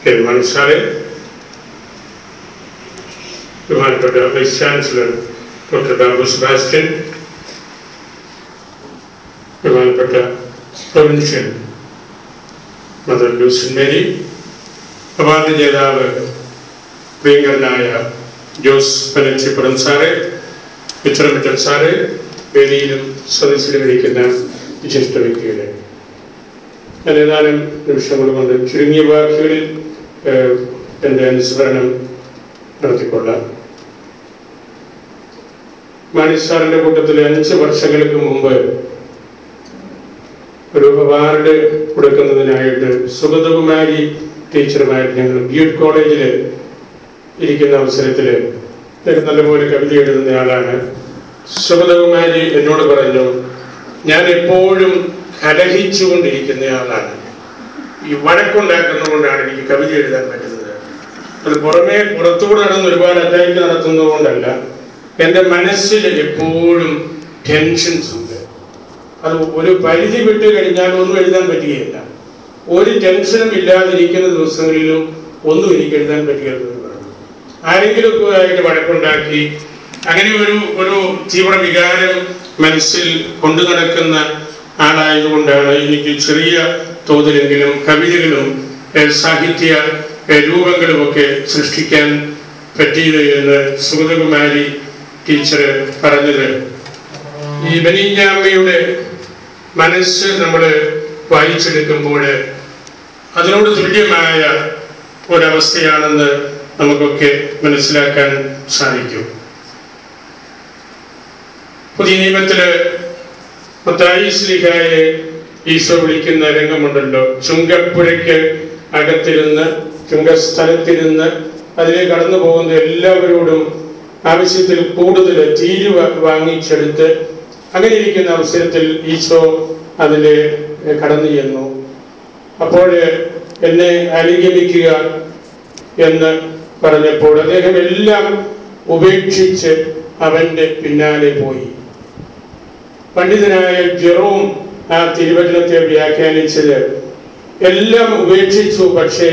Hellman സാറെ ബഹുമാനപ്പെട്ട vice chancellor doctor Babu Sebastian ബഹുമാനപ്പെട്ട provincial mother Lucin Mary award ജേതാവ് പ്രിയങ്കരനായ ജോസ് പനച്ചിപ്പുറം സാറെ മിത്രമിറ്റൻ സാറെ വേദിയിലും സദസ്സിലും ഇരിക്കുന്ന വിശിഷ്ട വ്യക്തികളെ ഞാൻ ഏതാനും നിമിഷങ്ങൾ കൊണ്ട് ചുരുങ്ങിയ വാക്കുകളിൽ ഏഹ്, എൻ്റെ അനുസ്മരണം നടത്തിക്കൊള്ളാം മാണി സാറിന്റെ കൂട്ടത്തിൽ അഞ്ച് വർഷങ്ങൾക്ക് മുമ്പ് ഒരു അവാർഡ് കൊടുക്കുന്നതിനായിട്ട് സുഗതകുമാരി ടീച്ചറുമായിട്ട് ഞങ്ങൾ ബി എഡ് കോളേജിൽ ഇരിക്കുന്ന അവസരത്തിൽ അദ്ദേഹം നല്ലപോലെ കവിത എഴുതുന്നയാളാണ് സുഗതകുമാരി എന്നോട് പറഞ്ഞു ഞാൻ എപ്പോഴും കലഹിച്ചുകൊണ്ടിരിക്കുന്നയാളാണ് ഈ വഴക്കുണ്ടാക്കുന്നതുകൊണ്ടാണ് എനിക്ക് കവിത എഴുതാൻ പറ്റുന്നത് അത് പുറമേ പുറത്തുകൂടെ നടന്ന് ഒരുപാട് അറ്റാക്ക് നടത്തുന്നത് കൊണ്ടല്ല എൻ്റെ മനസ്സിൽ എപ്പോഴും ടെൻഷൻസ് ഉണ്ട് അത് ഒരു പരിധി വിട്ട് കഴിഞ്ഞാൽ ഒന്നും എഴുതാൻ പറ്റുകയില്ല ഒരു ടെൻഷനും ഇല്ലാതിരിക്കുന്ന ദിവസങ്ങളിലും ഒന്നും എനിക്ക് എഴുതാൻ പറ്റുകയില്ല ആരെങ്കിലും ഒക്കെ ആയിട്ട് വഴക്കുണ്ടാക്കി അങ്ങനെ ഒരു ഒരു തീവ്ര വികാരം മനസ്സിൽ കൊണ്ടു നടക്കുന്ന ആളായതുകൊണ്ടാണ് എനിക്ക് ചെറിയ തോതിലെങ്കിലും കവിതകളും ഏഹ്, സാഹിത്യ ഏഹ്, രൂപങ്ങളുമൊക്കെ സൃഷ്ടിക്കാൻ പറ്റിയത് എന്ന് സുഗതകുമാരി ടീച്ചർ പറഞ്ഞത് ഈ ബനിഞ്ഞാമ്മയുടെ മനസ്സ് നമ്മൾ വായിച്ചെടുക്കുമ്പോൾ അതിനോട് തുല്യമായ ഒരവസ്ഥയാണെന്ന് നമുക്കൊക്കെ മനസ്സിലാക്കാൻ സാധിക്കും പുതിയ നിയമത്തില് മത്തായി സ്ലിഹായെ ഈശോ വിളിക്കുന്ന രംഗമുണ്ടല്ലോ ചുങ്കപ്പുഴയ്ക്ക് അകത്തിരുന്ന് ചുങ്കസ്ഥലത്തിരുന്ന് അതിലെ കടന്നു പോകുന്ന എല്ലാവരോടും ആവശ്യത്തിൽ കൂടുതൽ തീരുവ വാങ്ങിച്ചെടുത്ത് അങ്ങനെ ഇരിക്കുന്ന അവസരത്തിൽ ഈശോ അതിലെ കടന്നു ചെന്നു അപ്പോൾ എന്നെ അനുഗമിക്കുക എന്ന് പറഞ്ഞപ്പോൾ അദ്ദേഹം എല്ലാം ഉപേക്ഷിച്ച് അവന്റെ പിന്നാലെ പോയി പണ്ഡിതനായ ജെറോം ആ തിരുവചനത്തെ വ്യാഖ്യാനിച്ചത് എല്ലാം ഉപേക്ഷിച്ചു പക്ഷേ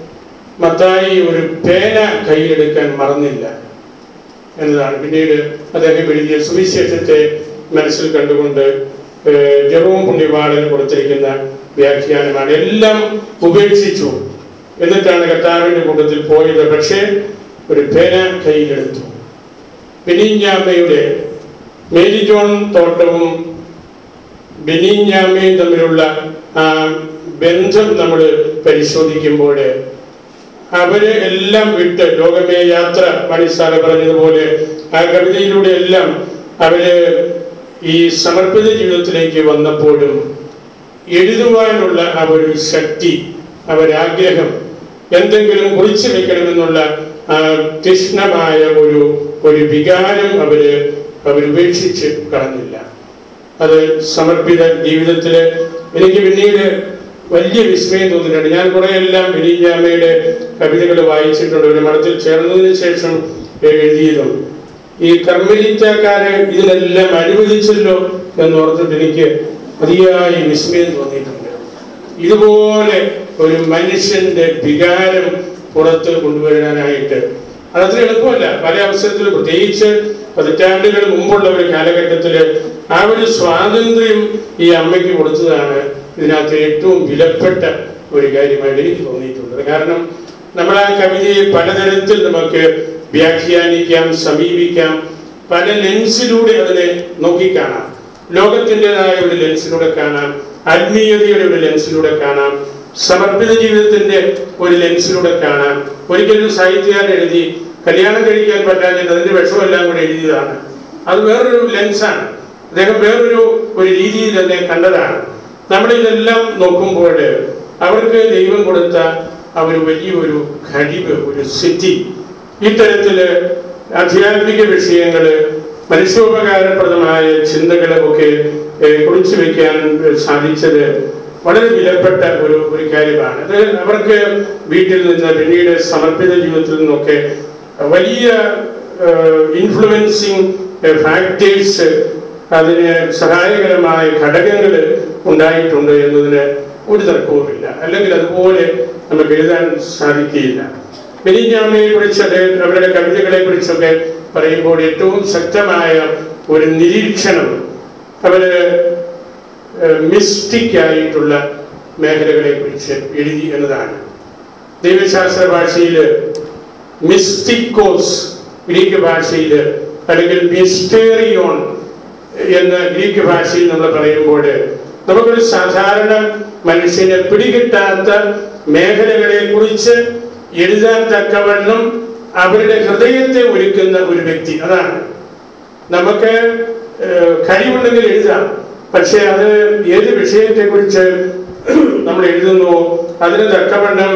മത്തായി ഒരു പേന കയ്യിലെടുക്കാൻ മറന്നില്ല എന്നതാണ് പിന്നീട് അദ്ദേഹം എഴുതിയ സുവിശേഷത്തെ മനസ്സിൽ കണ്ടുകൊണ്ട് ഏഹ്, ജെറോം പുണ്യവാളന് കൊടുത്തിരിക്കുന്ന വ്യാഖ്യാനമാണ് എല്ലാം ഉപേക്ഷിച്ചു എന്നിട്ടാണ് കർത്താവിന്റെ കൂട്ടത്തിൽ പോയത് പക്ഷേ ഒരു പേന കയ്യിലെടുത്തു ബെനിഞ്ഞാമ്മയുടെ മേരി ജോൺ തോട്ടവും ബെനിഞ്ഞാമ്മയും തമ്മിലുള്ള ആ ബന്ധം നമ്മൾ പരിശോധിക്കുമ്പോൾ അവര് എല്ലാം വിട്ട് ലോകമേ യാത്ര മണിസാല പറഞ്ഞതുപോലെ ആ കവിതയിലൂടെ എല്ലാം അവര് ഈ സമർപ്പിത ജീവിതത്തിലേക്ക് വന്നപ്പോഴും എഴുതുവാനുള്ള ആ ഒരു ശക്തി അവരാഗ്രഹം എന്തെങ്കിലും കുറിച്ചു വെക്കണമെന്നുള്ള ആ തീഷ്ണമായ ഒരു ഒരു വികാരം അവര് അവരുപേക്ഷിച്ച് കളഞ്ഞില്ല അത് സമർപ്പിത ജീവിതത്തില് എനിക്ക് പിന്നീട് വലിയ വിസ്മയം തോന്നിയിട്ടുണ്ട് ഞാൻ കുറെ എല്ലാം ബിനിജാമയുടെ കവിതകൾ വായിച്ചിട്ടുണ്ട് ഒരു മഠത്തിൽ ചേർന്നതിന് ശേഷം എഴുതിയതും ഈ കർമ്മലിറ്റക്കാരെ ഇതിലെല്ലാം അനുവദിച്ചല്ലോ എന്നോർത്തിട്ട് എനിക്ക് അതിയായി വിസ്മയം തോന്നിയിട്ടുണ്ട് ഇതുപോലെ ഒരു മനുഷ്യന്റെ വികാരം പുറത്ത് കൊണ്ടുവരാനായിട്ട് അതത്ര എളുപ്പമല്ല പല അവസരത്തിലും പ്രത്യേകിച്ച് പതിറ്റാണ്ടുകൾ മുമ്പുള്ള ഒരു കാലഘട്ടത്തില് ആ ഒരു സ്വാതന്ത്ര്യം ഈ അമ്മയ്ക്ക് കൊടുത്തതാണ് ഇതിനകത്ത് ഏറ്റവും വിലപ്പെട്ട ഒരു കാര്യമായിട്ട് എനിക്ക് തോന്നിയിട്ടുള്ളത് കാരണം നമ്മൾ ആ കവിതയെ പലതരത്തിൽ നമുക്ക് വ്യാഖ്യാനിക്കാം സമീപിക്കാം പല ലെൻസിലൂടെ അതിനെ നോക്കിക്കാണാം ലോകത്തിൻ്റെതായ ഒരു ലെൻസിലൂടെ കാണാം ആത്മീയതയുടെ ഒരു ലെൻസിലൂടെ കാണാം സമർപ്പിത ജീവിതത്തിന്റെ ഒരു ലെൻസിലൂടെ കാണാം ഒരിക്കലും സാഹിത്യകാരൻ എഴുതി കല്യാണം കഴിക്കാൻ പറ്റാഞ്ഞത് അതിന്റെ വിഷമെല്ലാം കൂടെ എഴുതിയതാണ് അത് വേറൊരു ലെൻസാണ് അദ്ദേഹം വേറൊരു ഒരു രീതിയിൽ തന്നെ കണ്ടതാണ് നമ്മളിതെല്ലാം നോക്കുമ്പോൾ അവർക്ക് ദൈവം കൊടുത്ത ആ ഒരു വലിയൊരു കഴിവ് ഒരു സിദ്ധി ഇത്തരത്തില് ആധ്യാത്മിക വിഷയങ്ങള് മനുഷ്യോപകാരപ്രദമായ ചിന്തകളൊക്കെ ഏഹ്, കുറിച്ചു വെക്കാൻ സാധിച്ചത് വളരെ വിലപ്പെട്ട ഒരു ഒരു കാര്യമാണ് അത് അവർക്ക് വീട്ടിൽ നിന്ന് പിന്നീട് സമർപ്പിത ജീവിതത്തിൽ നിന്നൊക്കെ വലിയ ഇൻഫ്ലുവൻസിങ് ഫാക്ടേഴ്സ് അതിന് സഹായകരമായ ഘടകങ്ങൾ ഉണ്ടായിട്ടുണ്ട് എന്നതിന് ഒരു തർക്കവുമില്ല അല്ലെങ്കിൽ അതുപോലെ നമുക്ക് എഴുതാൻ സാധിക്കുകയില്ല ബെനിഞ്ഞാമയെ കുറിച്ച് അവരുടെ കവിതകളെ കുറിച്ചൊക്കെ പറയുമ്പോൾ ഏറ്റവും ശക്തമായ ഒരു നിരീക്ഷണം അവര് മിസ്റ്റിക് ആയിട്ടുള്ള മേഖലകളെ കുറിച്ച് എഴുതി എന്നതാണ് ദൈവശാസ്ത്ര ഭാഷയിൽ മിസ്റ്റിക്കോസ് ഗ്രീക്ക് ഭാഷയിൽ അല്ലെങ്കിൽ മിസ്റ്റേറിയോൺ എന്ന ഗ്രീക്ക് ഭാഷയിൽ നമ്മൾ പറയുമ്പോൾ നമുക്കൊരു സാധാരണ മനുഷ്യന് പിടികിട്ടാത്ത മേഖലകളെ കുറിച്ച് എഴുതാൻ തക്കവണ്ണം അവരുടെ ഹൃദയത്തെ ഒരുക്കുന്ന ഒരു വ്യക്തി അതാണ് നമുക്ക് ഏഹ്, കഴിവുണ്ടെങ്കിൽ എഴുതാം പക്ഷെ അത് ഏത് വിഷയത്തെ കുറിച്ച് നമ്മൾ എഴുതുന്നു അതിന് തക്കവണ്ണം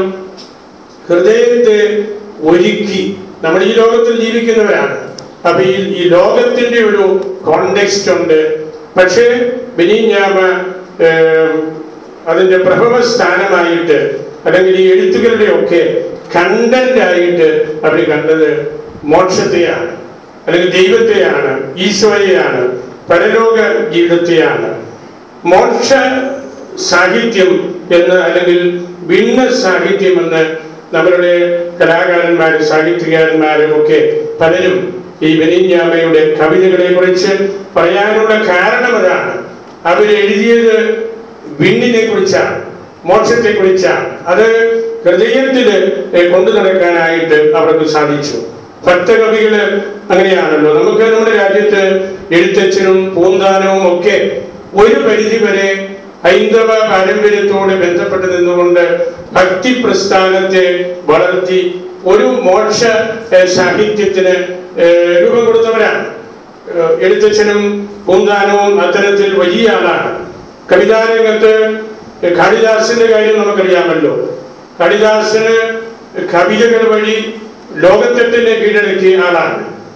ഹൃദയത്തെ ഒരുക്കി നമ്മൾ ഈ ലോകത്തിൽ ജീവിക്കുന്നവരാണ് അപ്പൊ ഈ ഈ ലോകത്തിന്റെ ഒരു കോണ്ടെക്സ്റ്റ് ഉണ്ട് പക്ഷേ ബെനിഞ്ഞാമ ഏഹ്, അതിന്റെ പ്രഭവ സ്ഥാനമായിട്ട് അല്ലെങ്കിൽ ഈ എഴുത്തുകളുടെ ഒക്കെ കണ്ടന്റ് ആയിട്ട് അവർ കണ്ടത് മോക്ഷത്തെയാണ് അല്ലെങ്കിൽ ദൈവത്തെയാണ് ഈശോയെയാണ് പരലോക ജീവിതത്തെയാണ് മോക്ഷ സാഹിത്യം എന്ന് അല്ലെങ്കിൽ ഭിന്ന സാഹിത്യം എന്ന് നമ്മളുടെ കലാകാരന്മാരും സാഹിത്യകാരന്മാരും ഒക്കെ പലരും ഈ ബെനിഞ്ഞാമയുടെ കവിതകളെ കുറിച്ച് പറയാനുള്ള കാരണം അതാണ് അവരെഴുതിയത് വിണ്ണിനെ കുറിച്ചാണ് മോക്ഷത്തെ കുറിച്ചാണ് അത് ഹൃദയത്തിൽ കൊണ്ടു നടക്കാനായിട്ട് അവർക്ക് സാധിച്ചു ഭക്തകവികള് അങ്ങനെയാണല്ലോ നമുക്ക് നമ്മുടെ രാജ്യത്ത് എഴുത്തച്ഛനും പൂന്താനവും ഒക്കെ ഒരു പരിധി വരെ ഹൈന്ദവ പാരമ്പര്യത്തോട് ബന്ധപ്പെട്ട് നിന്നുകൊണ്ട് ഭക്തി പ്രസ്ഥാനത്തെ വളർത്തി ഒരു മോക്ഷ ഏഹ്, സാഹിത്യത്തിന് ഏഹ്, രൂപം കൊടുത്തവരാണ് ഏഹ്, എഴുത്തച്ഛനും പൂന്താനവും അത്തരത്തിൽ വലിയ ആളാണ് കവിതാരംഗത്ത് കാളിദാസന്റെ കാര്യം നമുക്കറിയാമല്ലോ കാളിദാസന് കവിതകൾ വഴി ലോകത്തെ തന്നെ കീഴടക്കിയ ആളാണ്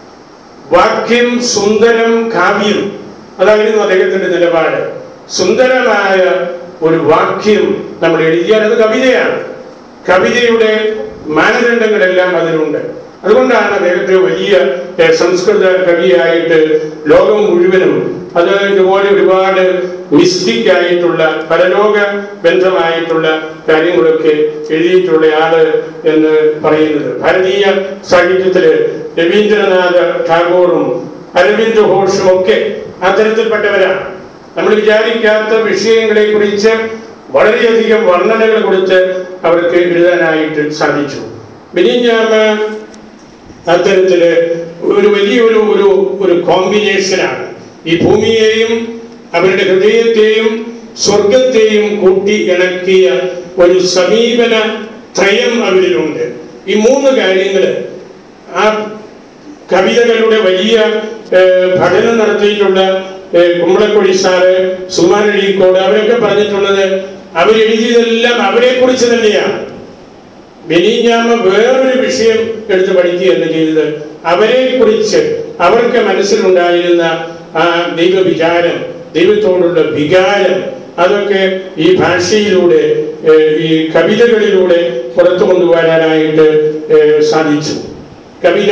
വാക്യം സുന്ദരം കാവ്യം അതായിരുന്നു അദ്ദേഹത്തിന്റെ നിലപാട് സുന്ദരമായ ഒരു വാക്യം നമ്മൾ എഴുതിയാൽ അത് കവിതയാണ് കവിതയുടെ മാനദണ്ഡങ്ങളെല്ലാം അതിലുണ്ട് അതുകൊണ്ടാണ് അദ്ദേഹത്തെ വലിയ ഏഹ്, സംസ്കൃത കവിയായിട്ട് ലോകം മുഴുവനും അത് ഇതുപോലെ ഒരുപാട് മിസ്റ്റിക് ആയിട്ടുള്ള പരലോക ബന്ധമായിട്ടുള്ള കാര്യങ്ങളൊക്കെ എഴുതിയിട്ടുള്ള ആള് എന്ന് പറയുന്നത് ഭാരതീയ സാഹിത്യത്തില് രവീന്ദ്രനാഥ ടാഗോറും അരവിന്ദ് ഘോഷും ഒക്കെ അത്തരത്തിൽപ്പെട്ടവരാണ് നമ്മൾ വിചാരിക്കാത്ത വിഷയങ്ങളെ കുറിച്ച് വളരെയധികം വർണ്ണനകൾ കൊടുത്ത് അവർക്ക് എഴുതാനായിട്ട് സാധിച്ചു ബെനിഞ്ഞാമ അത്തരത്തില് ഒരു വലിയൊരു ഒരു ഒരു കോമ്പിനേഷനാണ് ഈ ഭൂമിയെയും അവരുടെ ഹൃദയത്തെയും സ്വർഗത്തെയും കൂട്ടി ഇണക്കിയ ഒരു സമീപന ത്രയം അവരിലുണ്ട് ഈ മൂന്ന് കാര്യങ്ങള് ആ കവിതകളുടെ വലിയ ഏഹ്, പഠനം നടത്തിയിട്ടുള്ള ഏഹ്, കുമ്പളക്കൊടി സാറ് സുമാൻ അഴീക്കോട് അവരൊക്കെ പറഞ്ഞിട്ടുള്ളത് അവരെഴുതിയതെല്ലാം അവരെ കുറിച്ച് തന്നെയാണ് ബെനീഞ്ഞാമ വേറൊരു വിഷയം എടുത്ത് പഠിക്കുകയല്ല ചെയ്തത് അവരെ കുറിച്ച് അവർക്ക് മനസ്സിലുണ്ടായിരുന്ന ആ ദൈവവിചാരം ദൈവത്തോടുള്ള വികാരം അതൊക്കെ ഈ ഭാഷയിലൂടെ ഏഹ്, ഈ കവിതകളിലൂടെ പുറത്തു കൊണ്ടുവരാനായിട്ട് ഏഹ്, സാധിച്ചു കവിത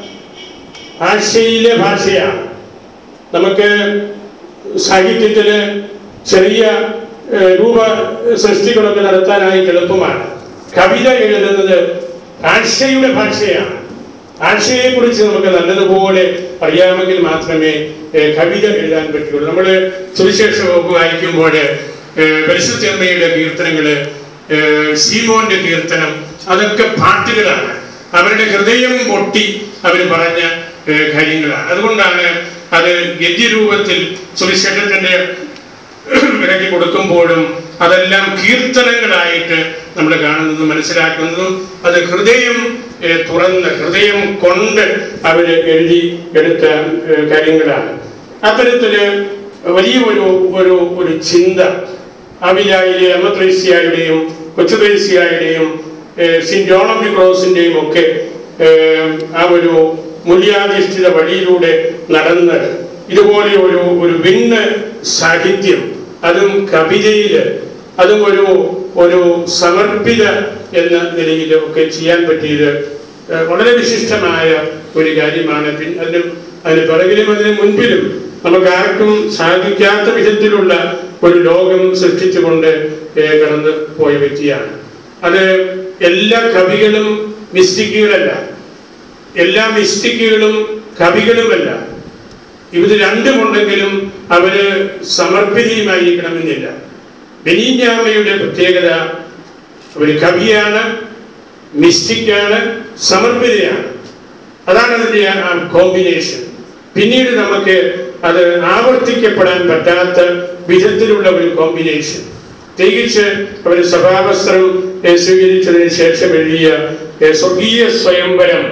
ഭാഷയിലെ ഭാഷയാണ് നമുക്ക് സാഹിത്യത്തില് ചെറിയ ഏഹ്, രൂപ സൃഷ്ടികളൊക്കെ നടത്താനായിട്ട് എളുപ്പമാണ് കവിത എഴുതുന്നത് ഭാഷയുടെ ഭാഷയാണ് ഭാഷയെ കുറിച്ച് നമുക്ക് നല്ലതുപോലെ അറിയാമെങ്കിൽ മാത്രമേ ഏഹ്, കവിത എഴുതാൻ പറ്റുള്ളൂ നമ്മൾ സുവിശേഷ വകുപ്പ് വായിക്കുമ്പോൾ പരിശുദ്ധമ്മയുടെ കീർത്തനങ്ങള് ഏഹ്, സീമോന്റെ കീർത്തനം അതൊക്കെ പാട്ടുകളാണ് അവരുടെ ഹൃദയം പൊട്ടി അവർ പറഞ്ഞ ഏഹ്, കാര്യങ്ങളാണ് അതുകൊണ്ടാണ് അത് ഗദ്യരൂപത്തിൽ സുവിശേഷത്തിന്റെ ഇറക്കി കൊടുക്കുമ്പോഴും അതെല്ലാം കീർത്തനങ്ങളായിട്ട് നമ്മൾ കാണുന്നതും മനസ്സിലാക്കുന്നതും അത് ഹൃദയം ഏഹ്, തുറന്ന് ഹൃദയം കൊണ്ട് അവര് എഴുതി എടുത്ത ഏഹ്, കാര്യങ്ങളാണ് അത്തരത്തില് വലിയ ഒരു ഒരു ഒരു ചിന്ത അവിലായിലെ അമ്മത്രേസ്യായുടെയും കൊച്ചുത്രേസ്യായുടെയും സെന്റ് ജോൺ ഓഫ് ദി ക്രോസിന്റെയും ഒക്കെ ഏഹ്, ആ ഒരു മൂല്യാധിഷ്ഠിത വഴിയിലൂടെ നടന്ന് ഇതുപോലെ ഒരു ഒരു ഭിന്ന സാഹിത്യം അതും കവിതയില് അതും ഒരു ഒരു സമർപ്പിത എന്ന നിലയിൽ ഒക്കെ ചെയ്യാൻ പറ്റിയത് ഏഹ്, വളരെ വിശിഷ്ടമായ ഒരു കാര്യമാണ് പിൻ അതിന് അതിന് പിറകിലും അതിന് മുൻപിലും നമുക്ക് ആർക്കും സാധിക്കാത്ത വിധത്തിലുള്ള ഒരു ലോകം സൃഷ്ടിച്ചുകൊണ്ട് ഏഹ്, കടന്നു പോയ വ്യക്തിയാണ് അത് എല്ലാ കവികളും മിസ്റ്റിക്കുകളല്ല എല്ലാ മിസ്റ്റിക്കുകളും കവികളുമല്ല ഇത് രണ്ടുമുണ്ടെങ്കിലും അവര് സമർപ്പിതയുമായിരിക്കണമെന്നില്ല ബെനീഞ്ഞാമയുടെ പ്രത്യേകത ഒരു കവിയാണ് മിസ്റ്റിക്കാണ് സമർപ്പിതയാണ് അതാണ് അതിന്റെ ആ കോമ്പിനേഷൻ പിന്നീട് നമുക്ക് അത് ആവർത്തിക്കപ്പെടാൻ പറ്റാത്ത വിധത്തിലുള്ള ഒരു കോമ്പിനേഷൻ പ്രത്യേകിച്ച് അവർ സഭാവസ്ത്രം ഏ, സ്വീകരിച്ചതിന് ശേഷം എഴുതിയ ഏ, സ്വർഗീയ സ്വയംവരം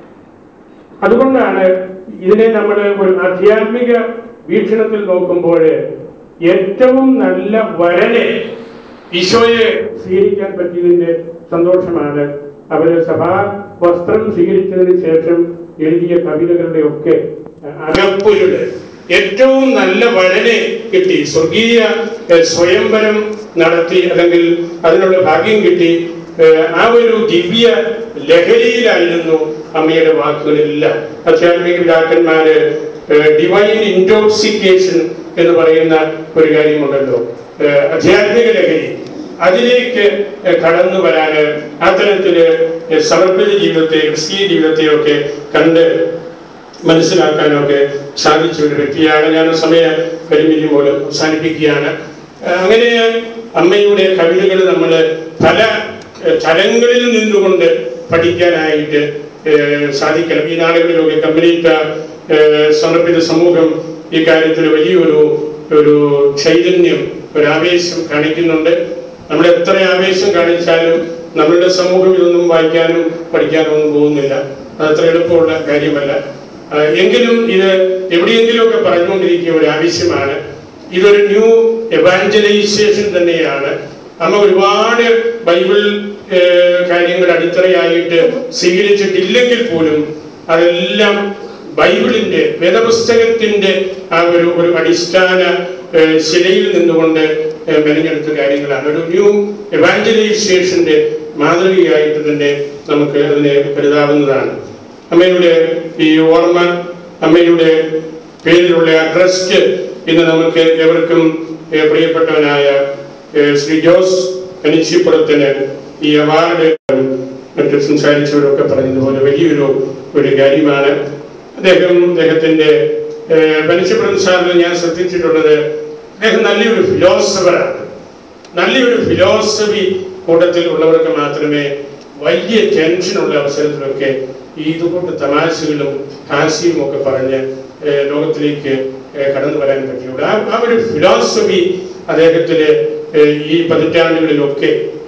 അതുകൊണ്ടാണ് ഇതിനെ നമ്മൾ ഒരു ആധ്യാത്മിക വീക്ഷണത്തിൽ നോക്കുമ്പോൾ ഏറ്റവും നല്ല വരനെ ഈശോയെ സ്വീകരിക്കാൻ പറ്റിയതിന്റെ സന്തോഷമാണ് അവര് സഭാ വസ്ത്രം സ്വീകരിച്ചതിന് ശേഷം എഴുതിയ കവിതകളുടെ ഒക്കെ അകപ്പൊരുള് ഏറ്റവും നല്ല വരനെ കിട്ടി സ്വർഗീയ ഏഹ്, സ്വയംവരം നടത്തി അല്ലെങ്കിൽ അതിനുള്ള ഭാഗ്യം കിട്ടി ഏഹ്, ആ ഒരു ദിവ്യ ലഹരിയിലായിരുന്നു അമ്മയുടെ വാക്കുകളെല്ലാം അധ്യാത്മിക പിതാക്കന്മാര് ഡിവൈൻ ഇൻടോക്സിക്കേഷൻ എന്ന് പറയുന്ന ഒരു കാര്യമുണ്ടല്ലോ ഏഹ്, ആധ്യാത്മിക ലഹരി അതിലേക്ക് ഏഹ്, കടന്നു വരാന് അത്തരത്തില് ഏഹ്, സമർപ്പിത ജീവിതത്തെ ക്രിസ്തീയ ജീവിതത്തെയൊക്കെ കണ്ട് മനസ്സിലാക്കാനൊക്കെ സാധിച്ച ഒരു വ്യക്തിയാണ് ഞാൻ സമയ പരിമിതി മൂലം അവസാനിപ്പിക്കുകയാണ് ഏഹ് അങ്ങനെ അമ്മയുടെ കവിതകൾ നമ്മൾ പല ഏഹ് തലങ്ങളിൽ നിന്നുകൊണ്ട് പഠിക്കാനായിട്ട് ഏഹ് സാധിക്കണം ഈ നാടുകളിലൊക്കെ കമ്മ്യൂണിറ്റ സമർപ്പിത സമൂഹം ഈ കാര്യത്തിൽ വലിയൊരു ഒരു ചൈതന്യം ഒരു ആവേശം കാണിക്കുന്നുണ്ട് നമ്മൾ എത്ര ആവേശം കാണിച്ചാലും നമ്മളുടെ സമൂഹം ഇതൊന്നും വായിക്കാനും പഠിക്കാനും ഒന്നും പോകുന്നില്ല അത് അത്ര എളുപ്പമുള്ള കാര്യമല്ല ആ, എങ്കിലും ഇത് എവിടെയെങ്കിലുമൊക്കെ പറഞ്ഞുകൊണ്ടിരിക്കുക ഒരു ആവശ്യമാണ് ഇതൊരു ന്യൂ എവാഞ്ചലൈസേഷൻ തന്നെയാണ് അമ്മ ഒരുപാട് ബൈബിൾ ഏഹ്, കാര്യങ്ങൾ അടിത്തറയായിട്ട് സ്വീകരിച്ചിട്ടില്ലെങ്കിൽ പോലും അതെല്ലാം ബൈബിളിന്റെ വേദപുസ്തകത്തിന്റെ ആ ഒരു ഒരു അടിസ്ഥാന ഏഹ്, ശിലയിൽ നിന്നുകൊണ്ട് ഏഹ്, മെനഞ്ഞെടുത്ത കാര്യങ്ങളാണ് ഒരു ന്യൂ എവാഞ്ചലൈസേഷന്റെ മാതൃകയായിട്ട് തന്നെ നമുക്ക് അതിനെ കരുതാവുന്നതാണ് അമ്മയുടെ ഈ ഓർമ്മ അമ്മയുടെ പേരിലുള്ള ആ ട്രസ്റ്റ് ഇന്ന് നമുക്ക് എവർക്കും ഏഹ്, പ്രിയപ്പെട്ടവനായ ഏഹ്, ശ്രീ ജോസ് അനിച്ചിപ്പുറത്തിന് ഈ അവാർഡ് മറ്റ് സംസാരിച്ചവരൊക്കെ പറഞ്ഞതുപോലെ വലിയൊരു ഒരു കാര്യമാണ് അദ്ദേഹം അദ്ദേഹത്തിന്റെ പനിച്ചപ്പുറം സാറിന് ഞാൻ ശ്രദ്ധിച്ചിട്ടുള്ളത് അദ്ദേഹം നല്ലൊരു ഫിലോസഫറാണ് നല്ലൊരു ഫിലോസഫി കൂട്ടത്തിൽ ഉള്ളവർക്ക് മാത്രമേ വലിയ ടെൻഷനുള്ള അവസരത്തിലൊക്കെ ഈ ഇതുകൊണ്ട് തമാശകളും ഹാസ്യവും ഒക്കെ പറഞ്ഞ് ഏഹ്, ലോകത്തിലേക്ക് ഏഹ്, കടന്നു വരാൻ പറ്റിയുള്ളൂ ആ ആ ഒരു ഫിലോസഫി അദ്ദേഹത്തില് ഏഹ്, ഈ പതിറ്റാണ്ടുകളിലൊക്കെ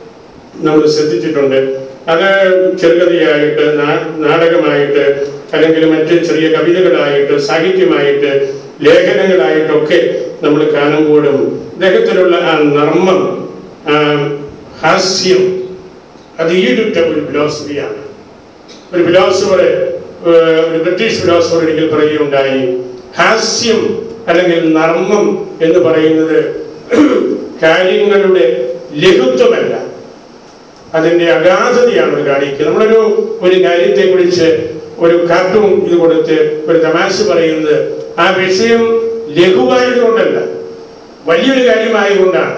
നമ്മൾ ശ്രദ്ധിച്ചിട്ടുണ്ട് അത് ചെറുകഥയായിട്ട് നാ- നാടകമായിട്ട് അല്ലെങ്കിൽ മറ്റ് ചെറിയ കവിതകളായിട്ട് സാഹിത്യമായിട്ട് ലേഖനങ്ങളായിട്ടൊക്കെ നമ്മൾ കാണുമ്പോഴും അദ്ദേഹത്തിലുള്ള ആ നർമ്മം ആ ഹാസ്യം അത് ഈടുറ്റ ഒരു ഫിലോസഫിയാണ് ഒരു ഫിലോസഫർ ഒരു ബ്രിട്ടീഷ് ഫിലോസഫർ ഒരിക്കൽ പറയുകയുണ്ടായി ഹാസ്യം അല്ലെങ്കിൽ നർമ്മം എന്ന് പറയുന്നത് കാര്യങ്ങളുടെ ലഘുത്വമല്ല അതിന്റെ അഗാധതയാണ് അത് കാണിക്കുക നമ്മളൊരു ഒരു കാര്യത്തെ കുറിച്ച് ഒരു കാർട്ടൂൺ ഇത് കൊടുത്ത് ഒരു തമാശ പറയുന്നത് ആ വിഷയം ലഘുവായതുകൊണ്ടല്ല വലിയൊരു കാര്യമായതുകൊണ്ടാണ്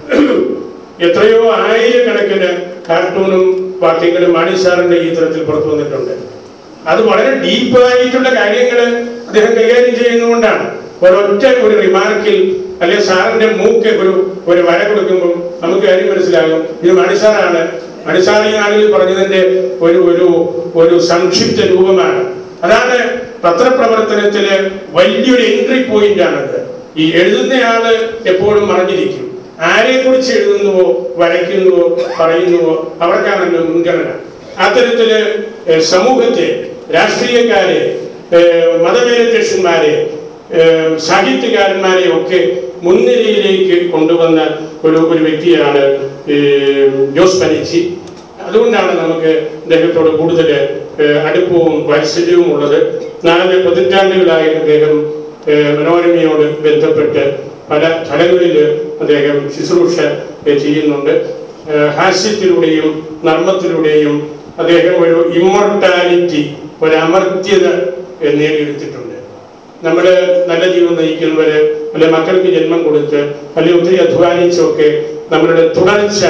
എത്രയോ ആയിരക്കണക്കിന് കാർട്ടൂണും വാക്യങ്ങളും മാണി സാറിന്റെ ഈ തരത്തിൽ പുറത്തു വന്നിട്ടുണ്ട് അത് വളരെ ഡീപ്പായിട്ടുള്ള കാര്യങ്ങൾ അദ്ദേഹം കൈകാര്യം ചെയ്യുന്നതുകൊണ്ടാണ് ഒരൊറ്റ ഒരു റിമാർക്കിൽ അല്ലെ സാറിന്റെ മൂക്ക് ഒരു ഒരു വര കൊടുക്കുമ്പോൾ നമുക്ക് കാര്യം മനസ്സിലാകും ഇത് മണിസാറാണ് മണിസാർ ഈ നാളിൽ പറഞ്ഞതിന്റെ ഒരു ഒരു ഒരു സംക്ഷിപ്ത രൂപമാണ് അതാണ് പത്രപ്രവർത്തനത്തില് വലിയൊരു എൻട്രി പോയിന്റ് ആണത് ഈ എഴുതുന്നയാള് എപ്പോഴും മറിഞ്ഞിരിക്കും ആരെ കുറിച്ച് എഴുതുന്നുവോ വരയ്ക്കുന്നുവോ പറയുന്നുവോ അവർക്കാണല്ലോ മുൻഗണന അത്തരത്തില് ഏഹ്, സമൂഹത്തെ രാഷ്ട്രീയക്കാരെ ഏഹ്, മതമേലധ്യക്ഷന്മാരെ ഏഹ്, സാഹിത്യകാരന്മാരെ ഒക്കെ മുൻനിരയിലേക്ക് കൊണ്ടുവന്ന ഒരു ഒരു വ്യക്തിയാണ് ഏഹ്, ജോസ് പനിച്ചി അതുകൊണ്ടാണ് നമുക്ക് അദ്ദേഹത്തോട് കൂടുതൽ ഏഹ്, അടുപ്പവും വാത്സല്യവും ഉള്ളത് നാല് പതിറ്റാണ്ടുകളായിട്ട് അദ്ദേഹം ഏഹ്, മനോരമയോട് ബന്ധപ്പെട്ട് പല തലങ്ങളിൽ അദ്ദേഹം ശുശ്രൂഷ ഏഹ്, ചെയ്യുന്നുണ്ട് ഏഹ്, ഹാസ്യത്തിലൂടെയും നർമ്മത്തിലൂടെയും അദ്ദേഹം ഒരു ഇമ്മോർട്ടാലിറ്റി ഒരു അമർത്യത ഏഹ്, നേടിയെടുത്തിട്ടുണ്ട് നമ്മൾ നല്ല ജീവിതം നയിക്കുന്നവര് അല്ലെ മക്കൾക്ക് ജന്മം കൊടുത്ത് അല്ലെ ഒത്തിരി അധ്വാനിച്ചൊക്കെ നമ്മളുടെ തുടർച്ച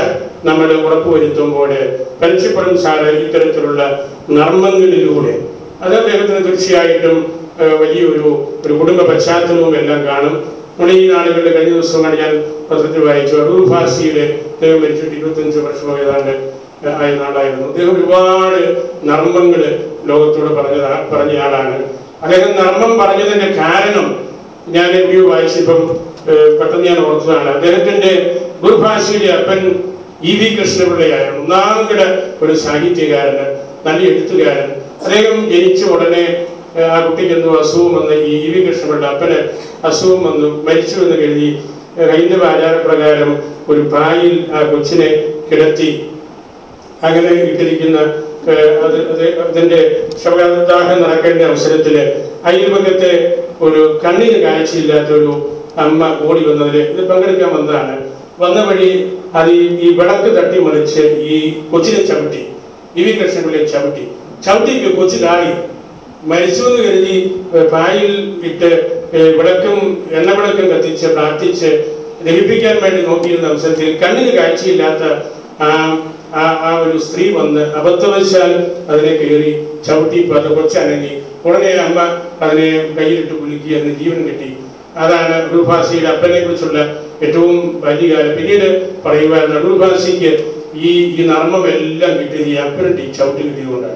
നമ്മൾ ഉറപ്പുവരുത്തുമ്പോൾ പനച്ചിപ്പുറം സാറ് ഇത്തരത്തിലുള്ള നർമ്മങ്ങളിലൂടെ അത് അദ്ദേഹത്തിന് തീർച്ചയായിട്ടും ഏഹ്, വലിയൊരു ഒരു കുടുംബ പശ്ചാത്തലവും എല്ലാം കാണും നമ്മുടെ ഈ നാളുകളിൽ കഴിഞ്ഞ ദിവസമാണ് ഞാൻ പത്രത്തിൽ വായിച്ചു അടൂർ ഫാസിയുടെ അദ്ദേഹം മരിച്ചിട്ട് ഇരുപത്തഞ്ച് വർഷമോ ഏതാണ്ട് ആയ നാളായിരുന്നു അദ്ദേഹം ഒരുപാട് നർമ്മങ്ങൾ ലോകത്തോട് പറഞ്ഞ പറഞ്ഞ ആളാണ് അദ്ദേഹം നർമ്മം പറഞ്ഞതിന്റെ കാരണം ഞാൻ റിവ്യൂ വായിച്ചപ്പം ഏഹ്, പെട്ടെന്ന് ഞാൻ ഓർത്തതാണ് അദ്ദേഹത്തിന്റെ ഗുരുഭാഷയുടെ അപ്പൻ ഇ വി കൃഷ്ണപിള്ളയായിരുന്നു ഒന്നാമത് ഒരു സാഹിത്യകാരന് നല്ല എഴുത്തുകാരൻ അദ്ദേഹം ജനിച്ച ഉടനെ ഏഹ്, ആ കുട്ടിക്ക് എന്തോ അസുഖം വന്ന് ഈ ഇ വി കൃഷ്ണപിള്ള അപ്പന് അസുഖം വന്നു മരിച്ചു എന്ന് കരുതി ഏഹ്, ഹൈന്ദവ ആചാരപ്രകാരം ഒരു പായിൽ ആ കൊച്ചിനെ കിടത്തി അങ്ങനെ ഇട്ടിരിക്കുന്ന ഏഹ്, അത് അത് അതിന്റെ ശവദാഹം നടക്കേണ്ട അവസരത്തില് അയൽപക്കത്തെ ഒരു കണ്ണിന് കാഴ്ചയില്ലാത്ത ഒരു അമ്മ ഓടി വന്നതില് ഇത് പങ്കെടുക്കാൻ വന്നതാണ് വന്ന വഴി അത് ഈ ഈ വിളക്ക് തട്ടിമറിച്ച് ഈ കൊച്ചിനെ ചവിട്ടി ഇ വി കൃഷ്ണപിള്ളയെ ചവിട്ടി ചവിട്ടിക്ക് കൊച്ചു കാടി മരിച്ചു എന്ന് കരുതി ഏഹ്, പായിൽ ഇട്ട് ഏഹ്, വിളക്കും എണ്ണ വിളക്കും കത്തിച്ച് പ്രാർത്ഥിച്ച് ദഹിപ്പിക്കാൻ വേണ്ടി നോക്കിയിരുന്ന അവസരത്തിൽ കണ്ണിന് കാഴ്ചയില്ലാത്ത ആ ആ ആ ഒരു സ്ത്രീ വന്ന് അബദ്ധവശാൽ അതിനെ കയറി ചവിട്ടി അത് കൊച്ചനങ്ങി ഉടനെ അമ്മ അതിനെ കയ്യിലിട്ട് കുലുക്കി അതിന് ജീവൻ കിട്ടി അതാണ് അടൂർഭാസിയുടെ അപ്പനെ കുറിച്ചുള്ള ഏറ്റവും വലിയ കാര്യം പിന്നീട് പറയുവാൻ അടൂർഭാസിക്ക് ഈ ഈ നർമ്മം എല്ലാം കിട്ടിയത് ഈ അപ്പനിട്ട് ഈ ചവിട്ടി കിട്ടിയതുകൊണ്ടാണ്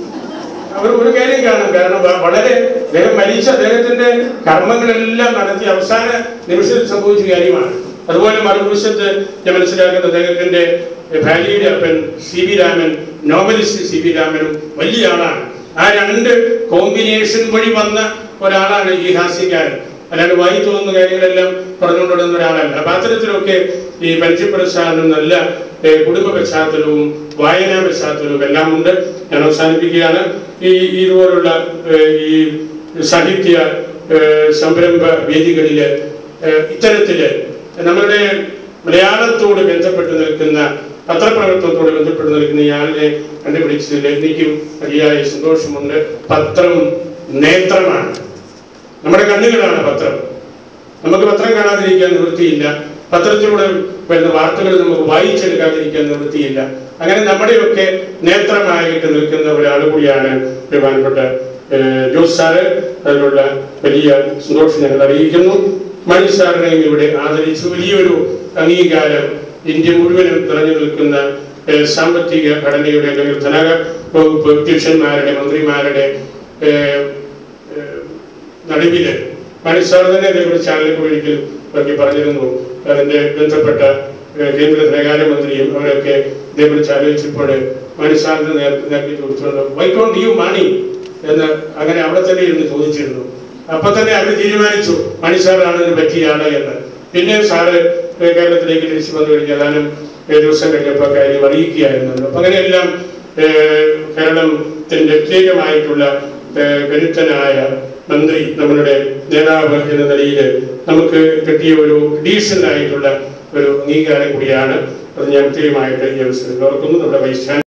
അവർ ഒരു കാര്യം കാണും കാരണം വ- വളരെ അദ്ദേഹം മരിച്ച അദ്ദേഹത്തിന്റെ കർമ്മങ്ങളെല്ലാം നടത്തി അവസാന നിമിഷത്തിൽ സംഭവിച്ച കാര്യമാണ് അതുപോലെ മറുവശത്ത് ഞാൻ മനസ്സിലാക്കുന്ന അദ്ദേഹത്തിന്റെ ഭാര്യയുടെ അപ്പൻ C V Raman novelist C V രാമനും വലിയ ആളാണ് ആ രണ്ട് കോമ്പിനേഷൻ വഴി വന്ന ഒരാളാണ് ഈ ഹാസ്യക്കാരൻ അല്ലാണ്ട് വായി തോന്നുന്ന കാര്യങ്ങളെല്ലാം പറഞ്ഞുകൊണ്ടിരുന്ന ഒരാളല്ല അപ്പൊ അത്തരത്തിലൊക്കെ ഈ പഞ്ചപ്രസാദനും നല്ല ഏഹ്, കുടുംബ പശ്ചാത്തലവും വായനാ പശ്ചാത്തലവും എല്ലാം ഉണ്ട് ഞാൻ അവസാനിപ്പിക്കുകയാണ് ഈ ഈ ഇതുപോലുള്ള ഏഹ്, ഈ സാഹിത്യ ഏഹ്, സംരംഭ വേദികളില് ഏഹ്, ഇത്തരത്തില് നമ്മളുടെ മലയാളത്തോട് ബന്ധപ്പെട്ട് നിൽക്കുന്ന പത്രപ്രവർത്തനത്തോട് ബന്ധപ്പെട്ട് നിൽക്കുന്ന ഇയാളിനെ കണ്ടുപിടിച്ചതിൽ എനിക്കും അതിയായ സന്തോഷമുണ്ട് പത്രം നേത്രമാണ് നമ്മുടെ കണ്ണുകളാണ് പത്രം നമുക്ക് പത്രം കാണാതിരിക്കാൻ നിവൃത്തിയില്ല പത്രത്തിലൂടെ വരുന്ന വാർത്തകൾ നമുക്ക് വായിച്ചെടുക്കാതിരിക്കാൻ നിവൃത്തിയില്ല അങ്ങനെ നമ്മുടെയൊക്കെ നേത്രമായിട്ട് നിൽക്കുന്ന ഒരാൾ കൂടിയാണ് ബഹുമാനപ്പെട്ട ഏഹ്, ജോസ് സാറ് അതിനുള്ള വലിയ സന്തോഷം ഞങ്ങൾ അറിയിക്കുന്നു മണി സാറിനെയും ഇവിടെ ആദരിച്ചു വലിയൊരു അംഗീകാരം ഇന്ത്യ മുഴുവനും നിറഞ്ഞു നിൽക്കുന്ന ഏഹ്, സാമ്പത്തിക ഘടനയുടെ അല്ലെങ്കിൽ ധന വകുപ്പ് അധ്യക്ഷന്മാരുടെ മന്ത്രിമാരുടെ ഏഹ്, ഏഹ്, നടുവില് മണി സാർ തന്നെ അതേപോലെ ചാനലിൽ കൂടി ഒരിക്കൽ ഒക്കെ പറഞ്ഞിരുന്നു അതിന്റെ ബന്ധപ്പെട്ട ഏഹ്, കേന്ദ്ര ധനകാര്യമന്ത്രിയും അവരൊക്കെ ഇതേക്കുറിച്ച് ആലോചിച്ചപ്പോൾ മണി സാറിന് നേരത്തെ നേരത്തെ ചോദിച്ചിട്ടുണ്ട് വൈ ഡോണ്ട് യു മണി എന്ന് അങ്ങനെ അവിടെ തന്നെ ഇരുന്ന് ചോദിച്ചിരുന്നു അപ്പൊ തന്നെ അവർ തീരുമാനിച്ചു മണി സാറാണ് ഇതിന് പറ്റിയ ആള് എന്ന് പിന്നെ സാറ് ഏഹ്, കേരളത്തിലേക്ക് തിരിച്ചു വന്നു കഴിഞ്ഞ ഏതാനും ഏഹ്, ദിവസം കഴിഞ്ഞപ്പോൾ കാര്യം അറിയിക്കുകയായിരുന്നു അപ്പൊ അങ്ങനെയെല്ലാം ഏഹ്, കേരളത്തിന്റെ പ്രത്യേകമായിട്ടുള്ള ഏഹ്, കരുത്തനായ മന്ത്രി നമ്മളുടെ നേതാവ് എന്ന നിലയിൽ നമുക്ക് കിട്ടിയ ഒരു ഡീസന്റ് ആയിട്ടുള്ള ഒരു അംഗീകാരം കൂടിയാണ് അത് ഞാൻ കൃത്യമായിട്ട് ഈ അവസരത്തിൽ ഓർക്കുന്നു നമ്മുടെ വൈസ് ചാൻസലർ